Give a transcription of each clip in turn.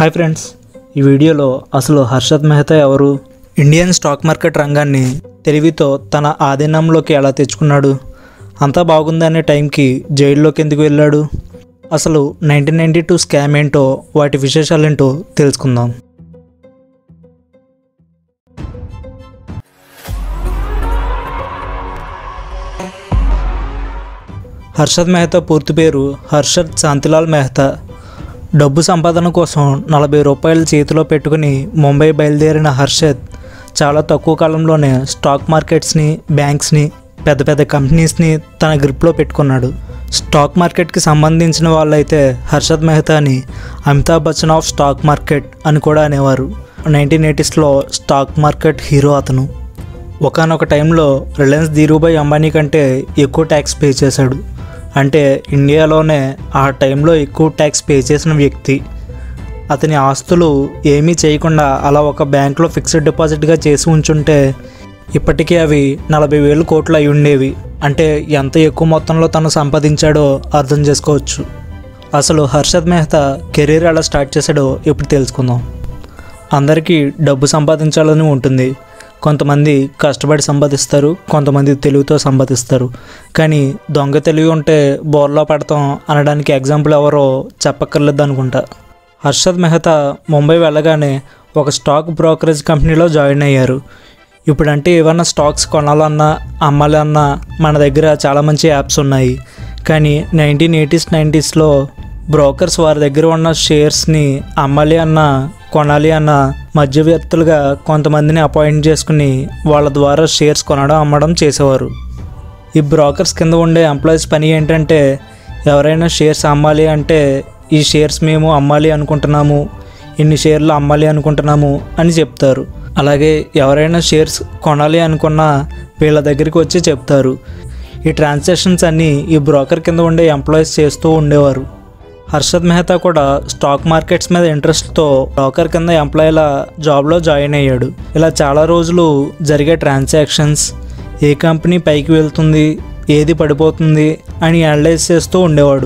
hi friends ఈ వీడియోలో అసలు హర్షద్ మెహతా ఎవరు ఇండియన్ స్టాక్ మార్కెట్ రంగాన్ని తెలివితో తన ఆధీనంలోకి ఎలా తెచ్చుకున్నాడు అంతా బాగుందనే టైంకి జైల్లోకి ఎందుకు వెళ్ళాడు అసలు నైన్టీన్ నైంటీ టూ స్కామ్ ఏంటో వాటి విశేషాలేంటో తెలుసుకుందాం హర్షద్ మెహతా పూర్తి పేరు హర్షద్ శాంతిలాల్ మెహతా డబ్బు సంపాదన కోసం నలభై రూపాయలు చేతిలో పెట్టుకుని ముంబై బయలుదేరిన హర్షద్ చాలా తక్కువ కాలంలోనే స్టాక్ మార్కెట్స్ని బ్యాంక్స్ని పెద్ద పెద్ద కంపెనీస్ని తన గ్రిప్లో పెట్టుకున్నాడు స్టాక్ మార్కెట్కి సంబంధించిన వాళ్ళైతే హర్షద్ మెహతాని Amitabh Bachchan of stock market అని కూడా అనేవారు నైన్టీన్ ఎయిటీస్లో స్టాక్ మార్కెట్ హీరో అతను ఒకనొక టైంలో రిలయన్స్ ధీరుభాయ్ అంబానీ కంటే ఎక్కువ ట్యాక్స్ పే చేశాడు అంటే ఇండియాలోనే ఆ టైంలో ఎక్కువ ట్యాక్స్ పే చేసిన వ్యక్తి అతని ఆస్తులు ఏమీ చేయకుండా అలా ఒక బ్యాంక్లో ఫిక్స్డ్ డిపాజిట్గా చేసి ఉంచుంటే ఇప్పటికీ అవి నలభై వేలు కోట్లు అయి ఉండేవి అంటే ఎంత ఎక్కువ మొత్తంలో తను సంపాదించాడో అర్థం చేసుకోవచ్చు అసలు హర్షద్ మెహతా కెరీర్ ఎలా స్టార్ట్ చేశాడో ఇప్పుడు తెలుసుకుందాం అందరికీ డబ్బు సంపాదించాలని ఉంటుంది కొంతమంది కష్టపడి సంపాదిస్తారు కొంతమంది తెలివితో సంపాదిస్తారు కానీ దొంగ తెలివి ఉంటే బోర్లో పడతాం అనడానికి ఎగ్జాంపుల్ ఎవరో చెప్పక్కర్లేదు అనుకుంటా హర్షద్ మెహతా ముంబై వెళ్ళగానే ఒక స్టాక్ బ్రోకరేజ్ కంపెనీలో జాయిన్ అయ్యారు ఇప్పుడంటే ఏమన్నా స్టాక్స్ కొనాలన్నా అమ్మాలన్నా మన దగ్గర చాలా మంచి యాప్స్ ఉన్నాయి కానీ నైన్టీన్ ఎయిటీస్ నైంటీస్లో బ్రోకర్స్ వారి దగ్గర ఉన్న షేర్స్ని అమ్మాలి అన్న కొనాలి అన్న మధ్యవర్తులుగా కొంతమందిని అపాయింట్ చేసుకుని వాళ్ళ ద్వారా షేర్స్ కొనడం అమ్మడం చేసేవారు ఈ బ్రోకర్స్ కింద ఉండే ఎంప్లాయీస్ పని ఏంటంటే ఎవరైనా షేర్స్ అమ్మాలి అంటే ఈ షేర్స్ మేము అమ్మాలి అనుకుంటున్నాము ఇన్ని షేర్లు అమ్మాలి అనుకుంటున్నాము అని చెప్తారు అలాగే ఎవరైనా షేర్స్ కొనాలి అనుకున్నా వీళ్ళ దగ్గరికి వచ్చి చెప్తారు ఈ ట్రాన్సాక్షన్స్ అన్నీ ఈ బ్రోకర్ కింద ఉండే ఎంప్లాయీస్ చేస్తూ ఉండేవారు హర్షద్ మెహతా కూడా స్టాక్ మార్కెట్స్ మీద ఇంట్రెస్ట్తో బ్రోకర్ కింద ఎంప్లాయీల జాబ్లో జాయిన్ అయ్యాడు ఇలా చాలా రోజులు జరిగే ట్రాన్సాక్షన్స్ ఏ కంపెనీ పైకి వెళ్తుంది ఏది పడిపోతుంది అని అనలైజ్ చేస్తూ ఉండేవాడు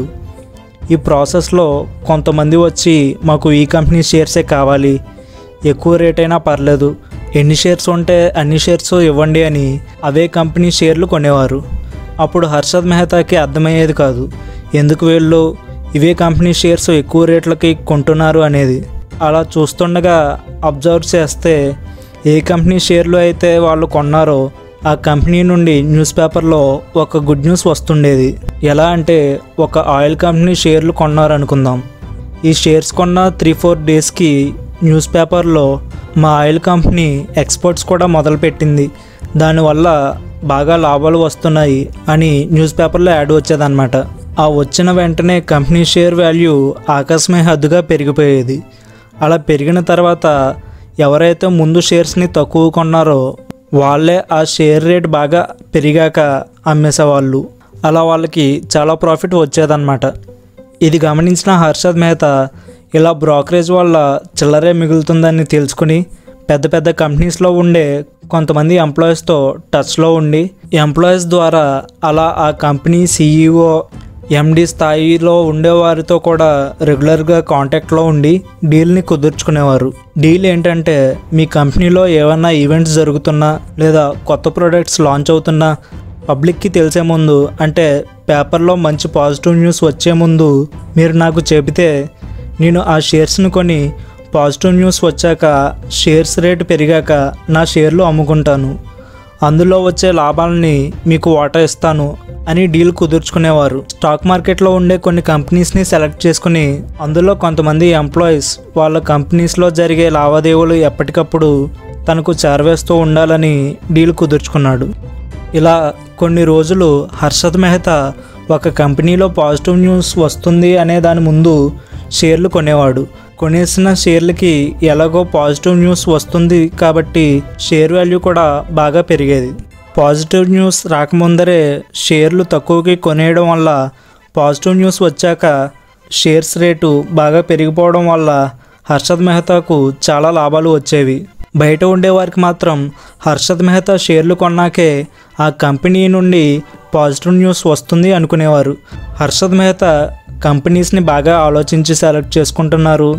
ఈ ప్రాసెస్లో కొంతమంది వచ్చి మాకు ఈ కంపెనీ షేర్సే కావాలి ఎక్కువ రేట్ అయినా పర్లేదు ఎన్ని షేర్స్ ఉంటే అన్ని షేర్స్ ఇవ్వండి అని అవే కంపెనీ షేర్లు కొనేవారు అప్పుడు హర్షద్ మెహతాకి అర్థమయ్యేది కాదు ఎందుకు వీళ్ళు ఇవే కంపెనీ షేర్స్ ఎక్కువ రేట్లకి కొంటున్నారు అనేది అలా చూస్తుండగా అబ్జర్వ్ చేస్తే ఏ కంపెనీ షేర్లు అయితే వాళ్ళు కొన్నారో ఆ కంపెనీ నుండి న్యూస్ పేపర్లో ఒక గుడ్ న్యూస్ వస్తుండేది ఎలా అంటే ఒక ఆయిల్ కంపెనీ షేర్లు కొన్నారనుకుందాం ఈ షేర్స్ కొన్న త్రీ ఫోర్ డేస్కి న్యూస్ పేపర్లో మా ఆయిల్ కంపెనీ ఎక్స్పోర్ట్స్ కూడా మొదలుపెట్టింది దానివల్ల బాగా లాభాలు వస్తున్నాయి అని న్యూస్ పేపర్లో యాడ్ వచ్చేదన్నమాట ఆ వచ్చిన వెంటనే కంపెనీ షేర్ వాల్యూ ఆకాశమే హద్దుగా పెరిగిపోయేది అలా పెరిగిన తర్వాత ఎవరైతే ముందు షేర్స్ని తక్కువ కొన్నారో వాళ్ళే ఆ షేర్ రేట్ బాగా పెరిగాక అమ్మేసేవాళ్ళు అలా వాళ్ళకి చాలా ప్రాఫిట్ వచ్చేదన్నమాట ఇది గమనించిన హర్షద్ మెహతా ఇలా బ్రోకరేజ్ వల్ల చిల్లరే మిగులుతుందని తెలుసుకుని పెద్ద పెద్ద కంపెనీస్లో ఉండే కొంతమంది ఎంప్లాయీస్తో టచ్లో ఉండి ఎంప్లాయీస్ ద్వారా అలా ఆ కంపెనీ సీఈఓ ఎండి స్థాయిలో ఉండేవారితో కూడా రెగ్యులర్గా కాంటాక్ట్లో ఉండి డీల్ని కుదుర్చుకునేవారు డీల్ ఏంటంటే మీ కంపెనీలో ఏమైనా ఈవెంట్స్ జరుగుతున్నా లేదా కొత్త ప్రోడక్ట్స్ లాంచ్ అవుతున్నా పబ్లిక్కి తెలిసే ముందు అంటే పేపర్లో మంచి పాజిటివ్ న్యూస్ వచ్చే ముందు మీరు నాకు చెబితే నేను ఆ షేర్స్ని కొని పాజిటివ్ న్యూస్ వచ్చాక షేర్స్ రేటు పెరిగాక నా షేర్లు అమ్ముకుంటాను అందులో వచ్చే లాభాలని మీకు వాటా ఇస్తాను అని డీల్ కుదుర్చుకునేవారు స్టాక్ మార్కెట్లో ఉండే కొన్ని కంపెనీస్ని సెలెక్ట్ చేసుకుని అందులో కొంతమంది ఎంప్లాయీస్ వాళ్ళ కంపెనీస్లో జరిగే లావాదేవీలు ఎప్పటికప్పుడు తనకు చేరవేస్తూ ఉండాలని డీల్ కుదుర్చుకున్నాడు ఇలా కొన్ని రోజులు హర్షద్ మెహతా ఒక కంపెనీలో పాజిటివ్ న్యూస్ వస్తుంది అనే దాని ముందు షేర్లు కొనేవాడు కొనేసిన షేర్లకి ఎలాగో పాజిటివ్ న్యూస్ వస్తుంది కాబట్టి షేర్ వాల్యూ కూడా బాగా పెరిగేది పాజిటివ్ న్యూస్ రాకముందరే షేర్లు తక్కువకి కొనేయడం వల్ల పాజిటివ్ న్యూస్ వచ్చాక షేర్స్ రేటు బాగా పెరిగిపోవడం వల్ల హర్షద్ మెహతాకు చాలా లాభాలు వచ్చేవి బయట ఉండేవారికి మాత్రం హర్షద్ మెహతా షేర్లు కొన్నాకే ఆ కంపెనీ నుండి పాజిటివ్ న్యూస్ వస్తుంది అనుకునేవారు హర్షద్ మెహతా కంపెనీస్ని బాగా ఆలోచించి సెలెక్ట్ చేసుకుంటున్నారు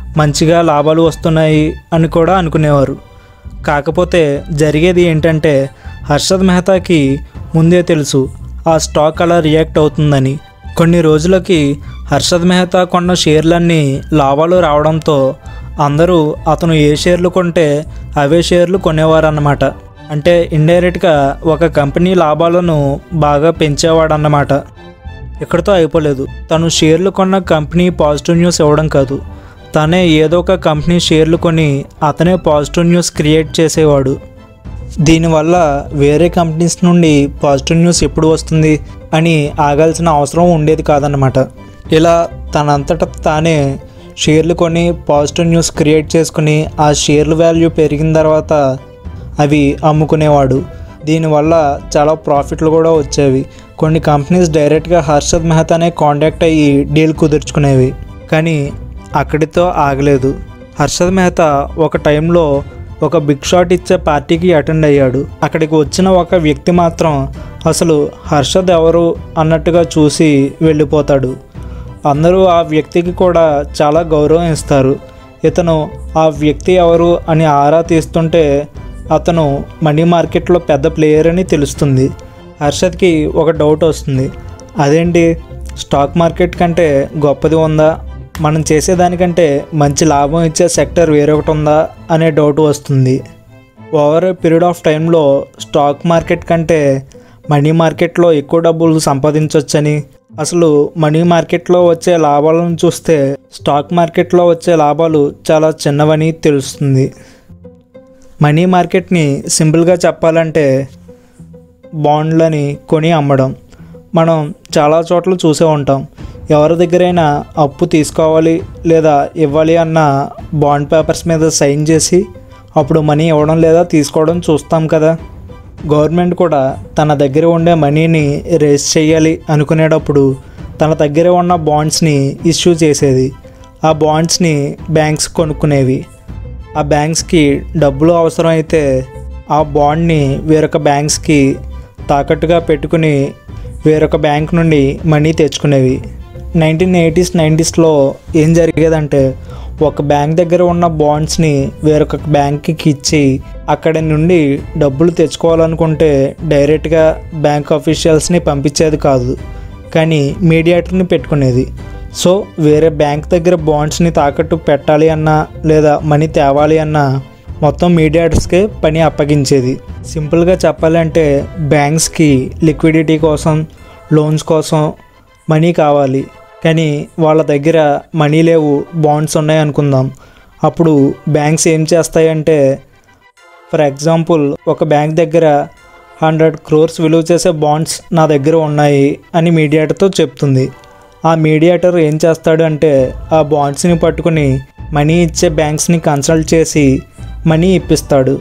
మంచిగా లాభాలు వస్తున్నాయి అని కూడా అనుకునేవారు కాకపోతే జరిగేది ఏంటంటే హర్షద్ మెహతాకి ముందే తెలుసు ఆ స్టాక్ అలా రియాక్ట్ అవుతుందని కొన్ని రోజులకి హర్షద్ మెహతా కొన్న షేర్లన్నీ లాభాలు రావడంతో అందరూ అతను ఏ షేర్లు కొంటే అవే షేర్లు కొనేవారన్నమాట అంటే ఇండైరెక్ట్గా ఒక కంపెనీ లాభాలను బాగా పెంచేవాడన్నమాట ఇక్కడితో అయిపోలేదు తను షేర్లు కొన్న కంపెనీ పాజిటివ్ న్యూస్ ఇవ్వడం కాదు తనే ఏదో ఒక కంపెనీ షేర్లు కొని అతనే పాజిటివ్ న్యూస్ క్రియేట్ చేసేవాడు దీనివల్ల వేరే కంపెనీస్ నుండి పాజిటివ్ న్యూస్ ఎప్పుడు వస్తుంది అని ఆగాల్సిన అవసరం ఉండేది కాదన్నమాట ఇలా తనంతట తానే షేర్లు కొని పాజిటివ్ న్యూస్ క్రియేట్ చేసుకుని ఆ షేర్ల వాల్యూ పెరిగిన తర్వాత అవి అమ్ముకునేవాడు దీనివల్ల చాలా ప్రాఫిట్లు కూడా వచ్చేవి కొన్ని కంపెనీస్ డైరెక్ట్గా హర్షద్ మెహతానే కాంటాక్ట్ అయ్యి డీల్ కుదుర్చుకునేవి కానీ అక్కడితో ఆగలేదు హర్షద్ మెహతా ఒక టైంలో ఒక బిగ్ షాట్ ఇచ్చే పార్టీకి అటెండ్ అయ్యాడు అక్కడికి వచ్చిన ఒక వ్యక్తి మాత్రం అసలు హర్షద్ ఎవరు అన్నట్టుగా చూసి వెళ్ళిపోతాడు అందరూ ఆ వ్యక్తికి కూడా చాలా గౌరవం ఇస్తారు ఇతను ఆ వ్యక్తి ఎవరు అని ఆరా తీస్తుంటే అతను మనీ మార్కెట్లో పెద్ద ప్లేయర్ అని తెలుస్తుంది హర్షద్కి ఒక డౌట్ వస్తుంది అదేంటి స్టాక్ మార్కెట్ కంటే గొప్పది ఉందా మనం చేసేదానికంటే మంచి లాభం ఇచ్చే సెక్టర్ వేరొకటి ఉందా అనే డౌట్ వస్తుంది ఓవర్ పీరియడ్ ఆఫ్ టైంలో స్టాక్ మార్కెట్ కంటే మనీ మార్కెట్లో ఎక్కువ డబ్బులు సంపాదించవచ్చని అసలు మనీ మార్కెట్లో వచ్చే లాభాలను చూస్తే స్టాక్ మార్కెట్లో వచ్చే లాభాలు చాలా చిన్నవని తెలుస్తుంది మనీ మార్కెట్ని సింపుల్గా చెప్పాలంటే బాండ్లని కొని అమ్మడం మనం చాలా చోట్ల చూసే ఉంటాం ఎవరి దగ్గరైనా అప్పు తీసుకోవాలి లేదా ఇవ్వాలి అన్న బాండ్ పేపర్స్ మీద సైన్ చేసి అప్పుడు మనీ ఇవ్వడం లేదా తీసుకోవడం చూస్తాం కదా గవర్నమెంట్ కూడా తన దగ్గర ఉండే మనీని రేస్ చేయాలి అనుకునేటప్పుడు తన దగ్గర ఉన్న బాండ్స్ని ఇష్యూ చేసేది ఆ బాండ్స్ని బ్యాంక్స్ కొనుక్కునేవి ఆ బ్యాంక్స్కి డబ్బులు అవసరమైతే ఆ బాండ్ని వేరొక బ్యాంక్స్కి తాకట్టుగా పెట్టుకుని వేరొక బ్యాంక్ నుండి మనీ తెచ్చుకునేవి నైన్టీన్ ఎయిటీస్ నైంటీస్లో ఏం జరిగేదంటే ఒక బ్యాంక్ దగ్గర ఉన్న బాండ్స్ని వేరొక బ్యాంక్కి ఇచ్చి అక్కడి నుండి డబ్బులు తెచ్చుకోవాలనుకుంటే డైరెక్ట్గా బ్యాంక్ అఫీషియల్స్ని పంపించేది కాదు కానీ మీడియేటర్ని పెట్టుకునేది సో వేరే బ్యాంక్ దగ్గర బాండ్స్ని తాకట్టు పెట్టాలి అన్నా లేదా మనీ తేవాలి అన్నా మొత్తం మీడియేటర్స్కే పని అప్పగించేది సింపుల్గా చెప్పాలంటే బ్యాంక్స్కి లిక్విడిటీ కోసం లోన్స్ కోసం మనీ కావాలి కానీ వాళ్ళ దగ్గర మనీ లేవు బాండ్స్ ఉన్నాయి అనుకుందాం అప్పుడు బ్యాంక్స్ ఏం చేస్తాయంటే ఫర్ ఎగ్జాంపుల్ ఒక బ్యాంక్ దగ్గర హండ్రెడ్ క్రోర్స్ విలువ చేసే బాండ్స్ నా దగ్గర ఉన్నాయి అని మీడియేటర్తో చెప్తుంది ఆ మీడియేటర్ ఏం చేస్తాడు అంటే ఆ బాండ్స్ని పట్టుకుని మనీ ఇచ్చే బ్యాంక్స్ని కన్సల్ట్ చేసి మనీ ఇప్పిస్తాడు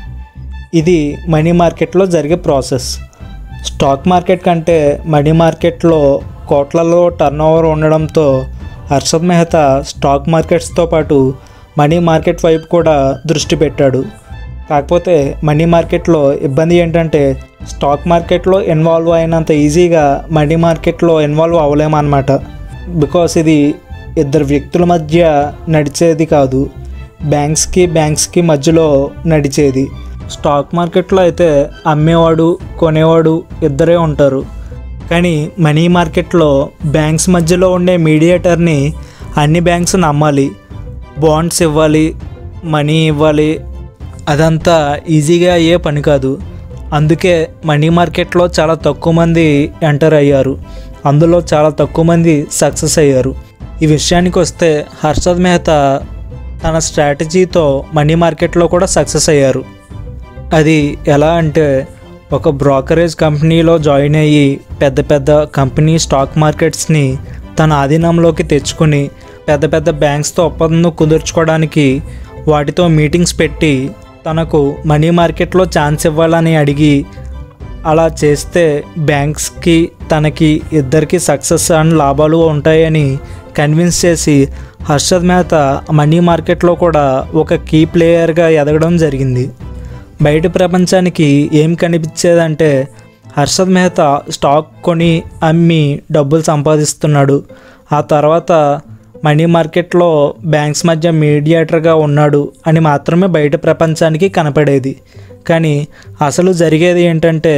ఇది మనీ మార్కెట్లో జరిగే ప్రాసెస్ స్టాక్ మార్కెట్ కంటే మనీ మార్కెట్లో కోట్లలో టర్న్ ఓవర్ ఉండడంతో హర్షద్ మెహతా స్టాక్ మార్కెట్స్తో పాటు మనీ మార్కెట్ వైపు కూడా దృష్టి పెట్టాడు కాకపోతే మనీ మార్కెట్లో ఇబ్బంది ఏంటంటే స్టాక్ మార్కెట్లో ఇన్వాల్వ్ అయినంత ఈజీగా మనీ మార్కెట్లో ఇన్వాల్వ్ అవ్వలేమన్నమాట బికాస్ ఇది ఇద్దరు వ్యక్తుల మధ్య నడిచేది కాదు బ్యాంక్స్కి బ్యాంక్స్కి మధ్యలో నడిచేది స్టాక్ మార్కెట్లో అయితే అమ్మేవాడు కొనేవాడు ఇద్దరే ఉంటారు కానీ మనీ మార్కెట్లో బ్యాంక్స్ మధ్యలో ఉండే మీడియేటర్ని అన్ని బ్యాంక్స్ నమ్మాలి బాండ్స్ ఇవ్వాలి మనీ ఇవ్వాలి అదంతా ఈజీగా అయ్యే పని కాదు అందుకే మనీ మార్కెట్లో చాలా తక్కువ మంది ఎంటర్ అయ్యారు అందులో చాలా తక్కువ మంది సక్సెస్ అయ్యారు ఈ విషయానికి వస్తే హర్షద్ మెహతా తన స్ట్రాటజీతో మనీ మార్కెట్లో కూడా సక్సెస్ అయ్యారు అది ఎలా అంటే ఒక బ్రోకరేజ్ కంపెనీలో జాయిన్ అయ్యి పెద్ద పెద్ద కంపెనీ స్టాక్ మార్కెట్స్ని తన ఆధీనంలోకి తెచ్చుకొని పెద్ద పెద్ద బ్యాంక్స్తో ఒప్పందం కుదుర్చుకోవడానికి వాటితో మీటింగ్స్ పెట్టి తనకు మనీ మార్కెట్లో ఛాన్స్ ఇవ్వాలని అడిగి అలా చేస్తే బ్యాంక్స్కి తనకి ఇద్దరికి సక్సెస్ అండ్ లాభాలు ఉంటాయని కన్విన్స్ చేసి హర్షద్ మెహతా మనీ మార్కెట్లో కూడా ఒక కీ ప్లేయర్గా ఎదగడం జరిగింది బయట ప్రపంచానికి ఏం కనిపించేదంటే హర్షద్ మెహతా స్టాక్ కొని అమ్మి డబ్బులు సంపాదిస్తున్నాడు ఆ తర్వాత మనీ మార్కెట్లో బ్యాంక్స్ మధ్య మీడియేటర్గా ఉన్నాడు అని మాత్రమే బయట ప్రపంచానికి కనపడేది కానీ అసలు జరిగేది ఏంటంటే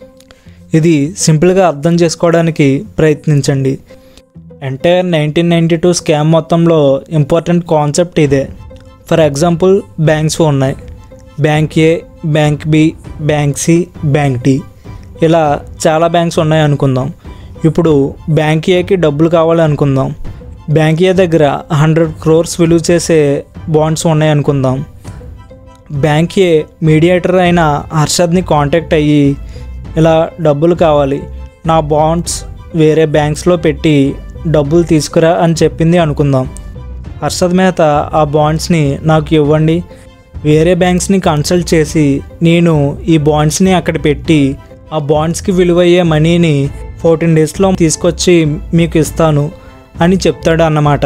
ఇది సింపుల్గా అర్థం చేసుకోవడానికి ప్రయత్నించండి entire nineteen ninety two scam మొత్తంలో ఇంపార్టెంట్ కాన్సెప్ట్ ఇదే ఫర్ ఎగ్జాంపుల్ బ్యాంక్స్ ఉన్నాయి bank A bank B bank C bank D ఇలా చాలా బ్యాంక్స్ ఉన్నాయి అనుకుందాం ఇప్పుడు బ్యాంక్ ఏకి డబ్బులు కావాలి అనుకుందాం బ్యాంక్ ఏ దగ్గర హండ్రెడ్ క్రోర్స్ విలువ చేసే బాండ్స్ ఉన్నాయి అనుకుందాం బ్యాంక్ ఏ మీడియేటర్ అయిన హర్షద్ని కాంటాక్ట్ అయ్యి ఇలా డబ్బులు కావాలి నా బాండ్స్ వేరే బ్యాంక్స్లో పెట్టి డబ్బులు తీసుకురా అని చెప్పింది అనుకుందాం హర్షద్ మెహతా ఆ బాండ్స్ని నాకు ఇవ్వండి వేరే బ్యాంక్స్ని కన్సల్ట్ చేసి నేను ఈ బాండ్స్ని అక్కడ పెట్టి ఆ బాండ్స్కి విలువయ్యే మనీని ఫోర్టీన్ డేస్లో తీసుకొచ్చి మీకు ఇస్తాను అని చెప్తాడు అన్నమాట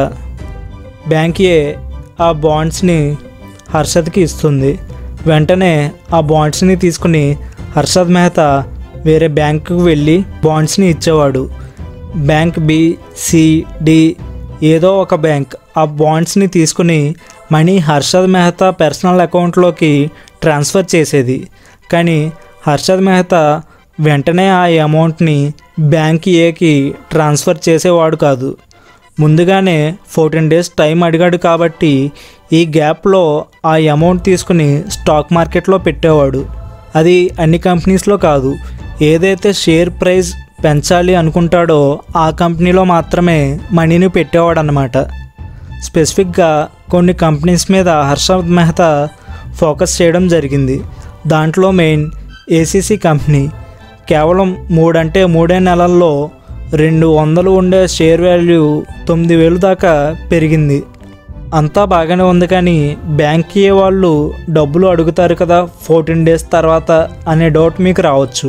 బ్యాంక్ ఏ ఆ బాండ్స్ని హర్షద్కి ఇస్తుంది వెంటనే ఆ బాండ్స్ని తీసుకుని హర్షద్ మెహతా వేరే బ్యాంకుకు వెళ్ళి బాండ్స్ని ఇచ్చేవాడు బ్యాంక్ బి సి డి ఏదో ఒక బ్యాంక్ ఆ బాండ్స్ని తీసుకుని మనీ హర్షద్ మెహతా పర్సనల్ అకౌంట్లోకి ట్రాన్స్ఫర్ చేసేది కానీ హర్షద్ మెహతా వెంటనే ఆ అమౌంట్ని బ్యాంక్ ఏకి ట్రాన్స్ఫర్ చేసేవాడు కాదు ముందుగానే ఫోర్టీన్ డేస్ టైం అడిగాడు కాబట్టి ఈ గ్యాప్లో ఆ అమౌంట్ తీసుకుని స్టాక్ మార్కెట్లో పెట్టేవాడు అది అన్ని కంపెనీస్లో కాదు ఏదైతే షేర్ ప్రైస్ పెంచాలి అనుకుంటాడో ఆ కంపెనీలో మాత్రమే మనీని పెట్టేవాడు అన్నమాట స్పెసిఫిక్గా కొన్ని కంపెనీస్ మీద హర్షద్ మెహతా ఫోకస్ చేయడం జరిగింది దాంట్లో మెయిన్ ఏసీసీ కంపెనీ కేవలం మూడంటే మూడే నెలల్లో రెండు వందలు ఉండే షేర్ వాల్యూ తొమ్మిది వేలు దాకా పెరిగింది అంతా బాగానే ఉంది కానీ బ్యాంక్ వాళ్ళు డబ్బులు అడుగుతారు కదా ఫోర్టీన్ డేస్ తర్వాత అనే డౌట్ మీకు రావచ్చు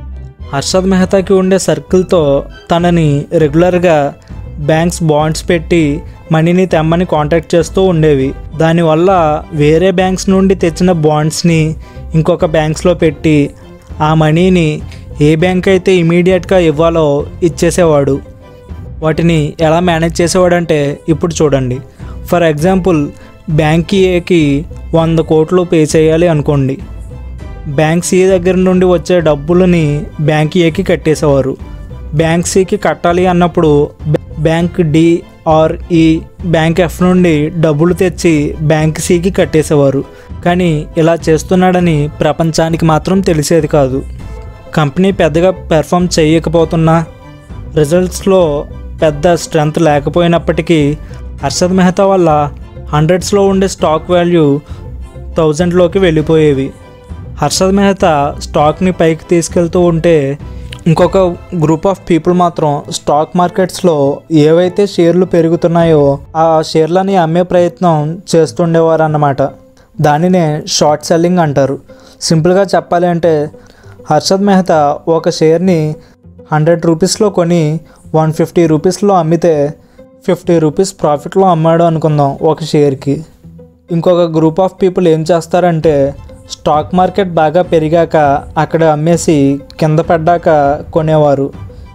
హర్షద్ మెహతాకి ఉండే సర్కిల్తో తనని రెగ్యులర్గా బ్యాంక్స్ బాండ్స్ పెట్టి మనీని తెమ్మని కాంటాక్ట్ చేస్తూ ఉండేవి దానివల్ల వేరే బ్యాంక్స్ నుండి తెచ్చిన బాండ్స్ని ఇంకొక బ్యాంక్స్లో పెట్టి ఆ మనీని ఏ బ్యాంక్ అయితే ఇమీడియట్గా ఇవ్వాలో ఇచ్చేసేవాడు వాటిని ఎలా మేనేజ్ చేసేవాడంటే ఇప్పుడు చూడండి ఫర్ ఎగ్జాంపుల్ బ్యాంక్ ఏకి వంద కోట్లు పే చేయాలి అనుకోండి బ్యాంక్ సి దగ్గర నుండి వచ్చే డబ్బులని బ్యాంక్ ఏకి కట్టేసేవారు బ్యాంక్ సికి కట్టాలి అన్నప్పుడు bank D or E bank F నుండి డబ్బులు తెచ్చి బ్యాంక్ సికి కట్టేసేవారు కానీ ఇలా చేస్తున్నాడని ప్రపంచానికి మాత్రం తెలిసేది కాదు కంపెనీ పెద్దగా పెర్ఫామ్ చేయకపోతున్నా రిజల్ట్స్లో పెద్ద స్ట్రెంగ్త్ లేకపోయినప్పటికీ హర్షద్ మెహతా వల్ల హండ్రెడ్స్లో ఉండే స్టాక్ వాల్యూ థౌజండ్లోకి వెళ్ళిపోయేవి హర్షద్ మెహతా స్టాక్ని పైకి తీసుకెళ్తూ ఉంటే ఇంకొక గ్రూప్ ఆఫ్ పీపుల్ మాత్రం స్టాక్ మార్కెట్స్లో ఏవైతే షేర్లు పెరుగుతున్నాయో ఆ షేర్లని అమ్మే ప్రయత్నం చేస్తుండేవారు అన్నమాట దానినే షార్ట్ సెల్లింగ్ అంటారు సింపుల్గా చెప్పాలి అంటే హర్షద్ మెహతా ఒక షేర్ని హండ్రెడ్ రూపీస్లో కొని వన్ ఫిఫ్టీ రూపీస్లో అమ్మితే ఫిఫ్టీ రూపీస్ ప్రాఫిట్లో అమ్మాడు అనుకుందాం ఒక షేర్కి ఇంకొక గ్రూప్ ఆఫ్ పీపుల్ ఏం చేస్తారంటే స్టాక్ మార్కెట్ బాగా పెరిగాక అక్కడ అమ్మేసి కింద పడ్డాక కొనేవారు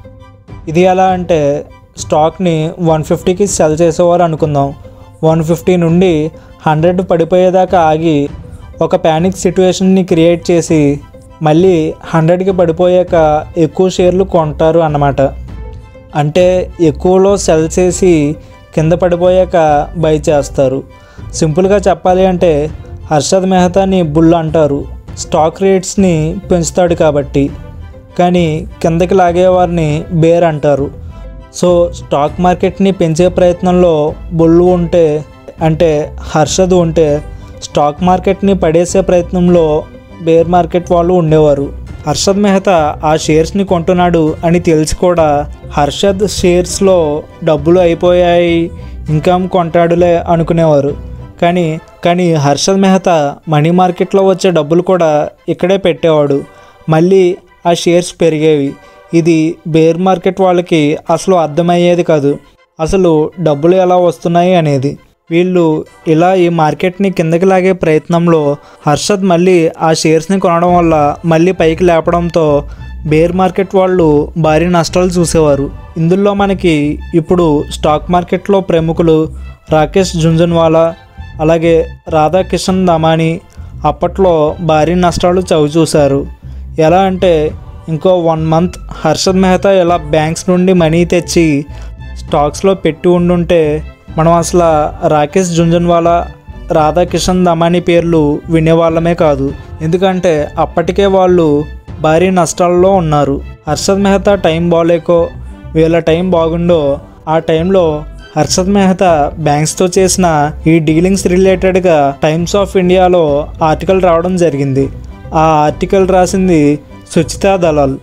ఇది ఎలా అంటే స్టాక్ని వన్ ఫిఫ్టీకి సెల్ చేసేవారు అనుకుందాం వన్ ఫిఫ్టీ నుండి హండ్రెడ్ పడిపోయేదాకా ఆగి ఒక ప్యానిక్ సిచ్యువేషన్ని క్రియేట్ చేసి మళ్ళీ హండ్రెడ్కి పడిపోయాక ఎక్కువ షేర్లు కొంటారు అన్నమాట అంటే ఎక్కువలో సెల్ చేసి కింద పడిపోయాక బై చేస్తారు సింపుల్గా చెప్పాలి అంటే హర్షద్ మెహతాని బుల్ అంటారు స్టాక్ రేట్స్ని పెంచుతాడు కాబట్టి కానీ కిందకి లాగేవారిని బేర్ అంటారు సో స్టాక్ మార్కెట్ని పెంచే ప్రయత్నంలో బుల్లు ఉంటే అంటే హర్షద్ ఉంటే స్టాక్ మార్కెట్ని పడేసే ప్రయత్నంలో బేర్ మార్కెట్ వాళ్ళు ఉండేవారు హర్షద్ మెహతా ఆ షేర్స్ని కొంటున్నాడు అని తెలిసి కూడా హర్షద్ షేర్స్లో డబ్బులు అయిపోయాయి ఇంకాం కొంటాడులే అనుకునేవారు కానీ కానీ హర్షద్ మెహతా మనీ మార్కెట్లో వచ్చే డబ్బులు కూడా ఇక్కడే పెట్టేవాడు మళ్ళీ ఆ షేర్స్ పెరిగేవి ఇది బేర్ మార్కెట్ వాళ్ళకి అసలు అర్థమయ్యేది కాదు అసలు డబ్బులు ఎలా వస్తున్నాయి అనేది వీళ్ళు ఇలా ఈ మార్కెట్ని కిందకి లాగే ప్రయత్నంలో హర్షద్ మళ్ళీ ఆ షేర్స్ని కొనడం వల్ల మళ్ళీ పైకి లేపడంతో బేర్ మార్కెట్ వాళ్ళు భారీ నష్టాలు చూసేవారు ఇందులో మనకి ఇప్పుడు స్టాక్ మార్కెట్లో ప్రముఖులు రాకేష్ జుంజన్వాలా అలాగే రాధాకిషన్ దమాని అప్పట్లో భారీ నష్టాలు చవి చూశారు ఎలా అంటే ఇంకో వన్ మంత్ హర్షద్ మెహతా ఇలా బ్యాంక్స్ నుండి మనీ తెచ్చి స్టాక్స్లో పెట్టి ఉండుంటే మనం అసలు రాకేష్ జుంజన్వాలా రాధాకిషన్ దమాని పేర్లు వినేవాళ్ళమే కాదు ఎందుకంటే అప్పటికే వాళ్ళు భారీ నష్టాల్లో ఉన్నారు హర్షద్ మెహతా టైం బాగాలేకో వీళ్ళ టైం బాగుండో ఆ టైంలో హర్షద్ మెహతా బ్యాంక్స్తో చేసిన ఈ డీలింగ్స్ రిలేటెడ్గా టైమ్స్ ఆఫ్ ఇండియాలో ఆర్టికల్ రావడం జరిగింది ఆ ఆర్టికల్ రాసింది సుచితా దలాల్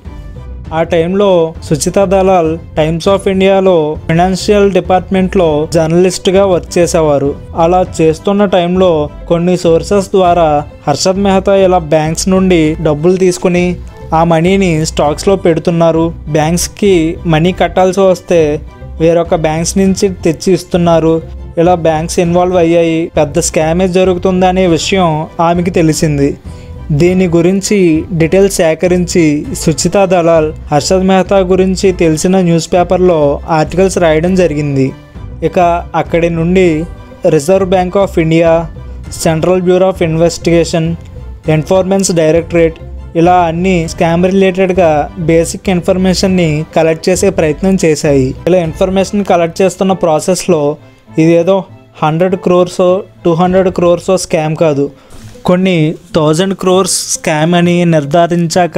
ఆ టైంలో సుచితా దలాల్ టైమ్స్ ఆఫ్ ఇండియాలో ఫైనాన్షియల్ డిపార్ట్మెంట్లో జర్నలిస్ట్గా వర్క్ చేసేవారు అలా చేస్తున్న టైంలో కొన్ని సోర్సెస్ ద్వారా హర్షద్ మెహతా ఇలా బ్యాంక్స్ నుండి డబ్బులు తీసుకుని ఆ మనీని స్టాక్స్లో పెడుతున్నారు బ్యాంక్స్కి మనీ కట్టాల్సి వస్తే వేరొక బ్యాంక్స్ నుంచి తెచ్చి ఇస్తున్నారు ఇలా బ్యాంక్స్ ఇన్వాల్వ్ అయ్యాయి పెద్ద స్కామే జరుగుతుందనే విషయం ఆమెకి తెలిసింది దీని గురించి డీటెయిల్స్ సేకరించి సుచితా దలాల్ హర్షద్ మెహతా గురించి తెలిసిన న్యూస్ పేపర్లో ఆర్టికల్స్ రాయడం జరిగింది ఇక అక్కడి నుండి Reserve Bank of India Central Bureau of Investigation Enforcements Directorate ఇలా అన్ని స్కామ్ రిలేటెడ్గా బేసిక్ ఇన్ఫర్మేషన్ని కలెక్ట్ చేసే ప్రయత్నం చేశాయి ఇలా ఇన్ఫర్మేషన్ కలెక్ట్ చేస్తున్న ప్రాసెస్లో ఇదేదో హండ్రెడ్ క్రోర్సో టూ హండ్రెడ్ క్రోర్సో స్కామ్ కాదు కొన్ని థౌజండ్ క్రోర్స్ స్కామ్ అని నిర్ధారించాక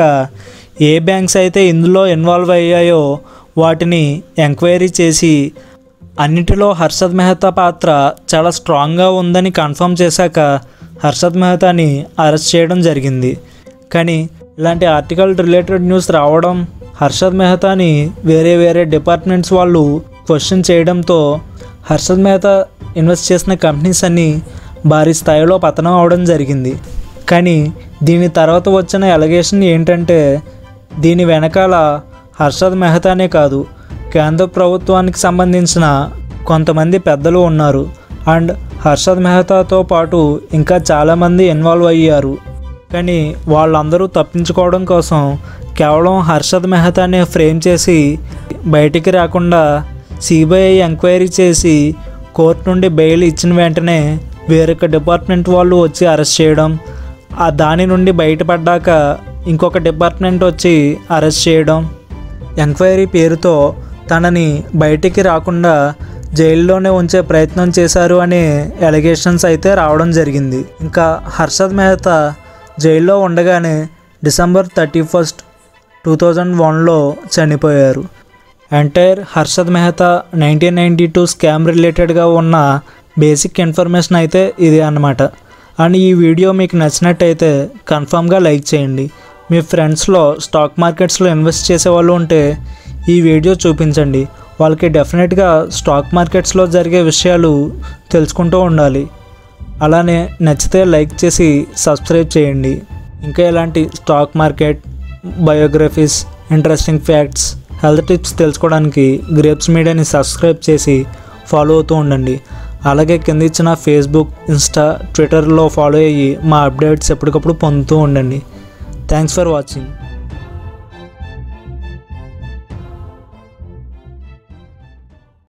ఏ బ్యాంక్స్ అయితే ఇందులో ఇన్వాల్వ్ అయ్యాయో వాటిని ఎంక్వైరీ చేసి అన్నిటిలో హర్షద్ మెహతా పాత్ర చాలా స్ట్రాంగ్గా ఉందని కన్ఫర్మ్ చేశాక హర్షద్ మెహతాని అరెస్ట్ చేయడం జరిగింది కానీ ఇలాంటి ఆర్టికల్ రిలేటెడ్ న్యూస్ రావడం హర్షద్ మెహతాని వేరే వేరే డిపార్ట్మెంట్స్ వాళ్ళు క్వశ్చన్ చేయడంతో హర్షద్ మెహతా ఇన్వెస్ట్ చేసిన కంపెనీస్ అన్నీ భారీ స్థాయిలో పతనం అవడం జరిగింది కానీ దీని తర్వాత వచ్చిన ఎలగేషన్ ఏంటంటే దీని వెనకాల హర్షద్ మెహతానే కాదు కేంద్ర ప్రభుత్వానికి సంబంధించిన కొంతమంది పెద్దలు ఉన్నారు అండ్ హర్షద్ మెహతాతో పాటు ఇంకా చాలామంది ఇన్వాల్వ్ అయ్యారు కానీ వాళ్ళందరూ తప్పించుకోవడం కోసం కేవలం హర్షద్ మెహతానే ఫ్రేమ్ చేసి బయటికి రాకుండా సిబిఐ ఎంక్వైరీ చేసి కోర్టు నుండి బెయిల్ ఇచ్చిన వెంటనే వేరొక డిపార్ట్మెంట్ వాళ్ళు వచ్చి అరెస్ట్ చేయడం ఆ దాని నుండి బయటపడ్డాక ఇంకొక డిపార్ట్మెంట్ వచ్చి అరెస్ట్ చేయడం ఎంక్వైరీ పేరుతో తనని బయటికి రాకుండా జైల్లోనే ఉంచే ప్రయత్నం చేశారు అనే ఎలిగేషన్స్ అయితే రావడం జరిగింది ఇంకా హర్షద్ మెహతా జైల్లో ఉండగానే December thirty first two thousand వన్లో చనిపోయారు entire Harshad Mehta nineteen ninety two scam రిలేటెడ్గా ఉన్న బేసిక్ ఇన్ఫర్మేషన్ అయితే ఇది అన్నమాట అండ్ ఈ వీడియో మీకు నచ్చినట్టయితే కన్ఫామ్గా లైక్ చేయండి మీ ఫ్రెండ్స్లో స్టాక్ మార్కెట్స్లో ఇన్వెస్ట్ చేసే వాళ్ళు ఉంటే ఈ వీడియో చూపించండి వాళ్ళకి డెఫినెట్గా స్టాక్ మార్కెట్స్లో జరిగే విషయాలు తెలుసుకుంటూ ఉండాలి అలానే నచ్చితే లైక్ చేసి సబ్స్క్రైబ్ చేయండి ఇంకా ఇలాంటి stock market biographies interesting facts health tips తెలుసుకోవడానికి గ్రేప్స్ మీడియాని సబ్స్క్రైబ్ చేసి ఫాలో అవుతూ ఉండండి అలాగే కింద ఇచ్చిన ఫేస్బుక్ ఇన్స్టా ట్విట్టర్లో ఫాలో అయ్యి మా అప్డేట్స్ ఎప్పటికప్పుడు పొందుతూ ఉండండి థ్యాంక్స్ ఫర్ వాచింగ్